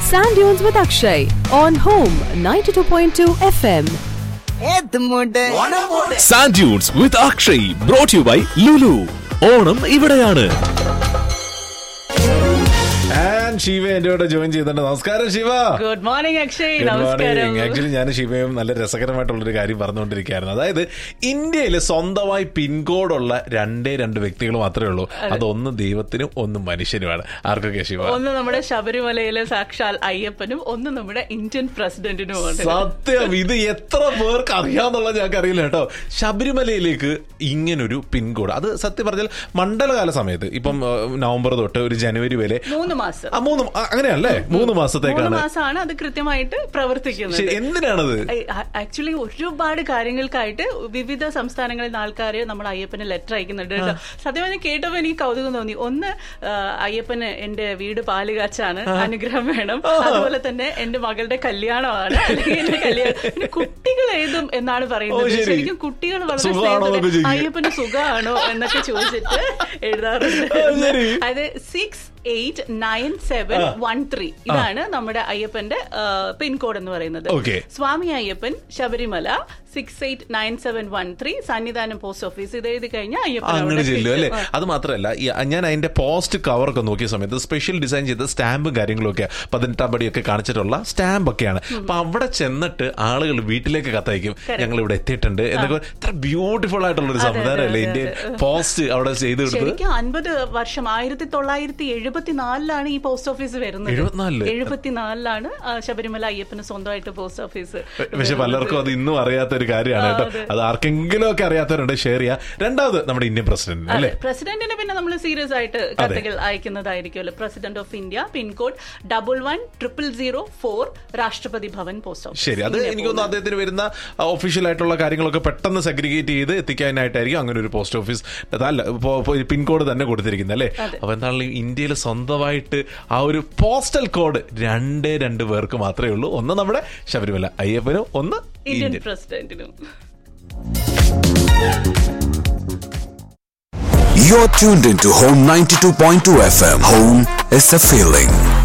Sand Dunes with Akshay on Home 92.2 FM. Sand dunes with Akshay brought you by Lulu Onam ഇവിടെയാണ് and Shiva എന്റെ കൂടെ join ചെയ്തിട്ടുണ്ട് നമസ്കാരം ശിവ ഗുഡ് മോർണിംഗ് അക്ഷയ് നമസ്കാരം ആക്ച്വലി ഞാൻ ശിവയും നല്ല രസകരമായിട്ടുള്ളൊരു കാര്യം പറഞ്ഞുകൊണ്ടിരിക്കുകയായിരുന്നു അതായത് ഇന്ത്യയിൽ സ്വന്തമായി പിൻകോഡുള്ള രണ്ടേ രണ്ട് വ്യക്തികൾ മാത്രമേ ഉള്ളൂ അതൊന്ന് ദൈവത്തിനും ഒന്ന് മനുഷ്യനുമാണ് ആർക്കൊക്കെ ശിവ ഒന്ന് നമ്മുടെ ശബരിമലയിലെ സാക്ഷാൽ അയ്യപ്പനും ഒന്ന് നമ്മുടെ ഇന്ത്യൻ പ്രസിഡന്റിനുമാണ് സത്യം ഇത് എത്ര പേർക്ക് അറിയാന്നുള്ളത് ഞങ്ങൾക്ക് അറിയില്ല കേട്ടോ ശബരിമലയിലേക്ക് ഇങ്ങനൊരു പിൻകോഡ് അത് സത്യം പറഞ്ഞാൽ മണ്ഡലകാല സമയത്ത് ഇപ്പം ഏഹ്, നവംബർ തൊട്ട് ഒരു ജനുവരി വരെ മൂന്ന് മാസം ആ മൂന്ന് ആ, അങ്ങനെയല്ലേ മൂന്ന് മൂന്ന് മാസത്തേക്കാണ് മാസമാണ് അത് കൃത്യമായിട്ട് പ്രവർത്തിക്കുന്നത് ശരി, എന്തിനാണത് ആക്ച്വലി ഒരുപാട് കാര്യങ്ങൾക്കായിട്ട് വിവിധ സംസ്ഥാനങ്ങളിൽ നിന്ന് ആൾക്കാര് നമ്മുടെ അയ്യപ്പന് ലെറ്റർ അയക്കുന്നുണ്ട് കേട്ടോ സത്യം പറഞ്ഞാൽ കേട്ടപ്പോ എനിക്ക് കൗതുകം തോന്നി ഒന്ന് ആ, അയ്യപ്പന് എന്റെ വീട് പാലുകാച്ചാണ് അനുഗ്രഹം വേണം അതുപോലെ തന്നെ എന്റെ മകളുടെ കല്യാണമാണ് അല്ലെങ്കിൽ എന്റെ കല്യാണം പിന്നെ കുട്ടികൾ എഴുതും എന്നാണ് പറയുന്നത് ഓ, ശരി. ശരിക്കും കുട്ടികൾ വളരെ സുഖാണോ എന്നൊക്കെ സ്നേഹത്തോടെ ചോദിക്കും. അയ്യപ്പന് സുഖമാണോ എന്നൊക്കെ ചോദിച്ചിട്ട് എഴുതാറുണ്ട് ആ, ശരി. അത് six eight nine seven one three ഇതാണ് നമ്മുടെ അയ്യപ്പന്റെ പിൻകോഡ് എന്ന് പറയുന്നത് Okay. Swami Ayyappan Sabarimala six eight nine seven one three Sannidhanam post office ഇത് എഴുതി കഴിഞ്ഞാൽ അയ്യപ്പൻ അങ്ങനെ അവിടെ ചെല്ലും അല്ലേ കിട്ടും. അത് മാത്രമല്ല ഈ ഞാൻ അതിന്റെ പോസ്റ്റ് കവറൊക്കെ നോക്കിയ സമയത്ത് സ്പെഷ്യൽ ഡിസൈൻ ചെയ്ത സ്റ്റാമ്പും കാര്യങ്ങളും ഒക്കെ പതിനെട്ടാം പടിയൊക്കെ കാണിച്ചിട്ടുള്ള സ്റ്റാമ്പ് ഒക്കെയാണ് അപ്പൊ അവിടെ ചെന്നിട്ട് ആളുകൾ വീട്ടിലേക്ക് കത്തയക്കും ഞങ്ങൾ ഇവിടെ എത്തിയിട്ടുണ്ട് എന്നൊക്കെ ഇത്ര ബ്യൂട്ടിഫുൾ ആയിട്ടുള്ള ഒരു സംവിധാനം അല്ലേ ഇന്ത്യൻ പോസ്റ്റ് അവിടെ ചെയ്ത് കൊടുത്തത് ശരിക്കും അൻപത് വർഷം ആയിരത്തി തൊള്ളായിരത്തി എഴുപത്തിനാലിലാണ് ഈ പോസ്റ്റ് ഓഫീസ് വരുന്നത് എഴുപത്തിനാലില്? എഴുപത്തിനാലിലാണ് ആ, ശബരിമല അയ്യപ്പന് സ്വന്തമായിട്ട് പോസ്റ്റ് ഓഫീസ് പക്ഷെ പലർക്കും അത് ഇന്നും അറിയാത്ത ഒരു കാര്യമാണ് കേട്ടോ അതെ. അത് ആർക്കെങ്കിലും ഒക്കെ അറിയാത്തവരുണ്ട് ഷെയർ ചെയ്യാം രണ്ടാമത് നമ്മുടെ ഇന്ത്യൻ പ്രസിഡന്റ് അല്ലേ പ്രസിഡന്റിന് പിന്നെ നമ്മൾ സീരിയസ് ആയിട്ട് കത്തുകൾ അയക്കുന്നതായിരിക്കുമല്ലോ president of India pin code double one triple zero four Rashtrapati Bhavan post office ശരി അത് എനിക്കൊന്ന് അദ്ദേഹത്തിന് വരുന്ന ഒഫീഷ്യൽ ആയിട്ടുള്ള കാര്യങ്ങളൊക്കെ പെട്ടെന്ന് സെഗ്രിഗേറ്റ് ചെയ്ത് എത്തിക്കാനായിട്ടായിരിക്കും അങ്ങനെ ഒരു പോസ്റ്റ് ഓഫീസ് അതല്ല പിൻകോഡ് തന്നെ കൊടുത്തിരിക്കുന്നത് അല്ലേ അപ്പൊ എന്താണെങ്കിലും ഇന്ത്യയിൽ സ്വന്തമായിട്ട് ആ ഒരു പോസ്റ്റൽ കോഡ് രണ്ടേ രണ്ട് പേർക്ക് മാത്രമേ ഉള്ളൂ ഒന്ന് നമ്മുടെ ശബരിമല അയ്യപ്പനും ഒന്ന് ഇന്ത്യൻ ഇന്ത്യൻ പ്രസിഡന്റിനും You're tuned into Home 92.2 FM. Home is a feeling.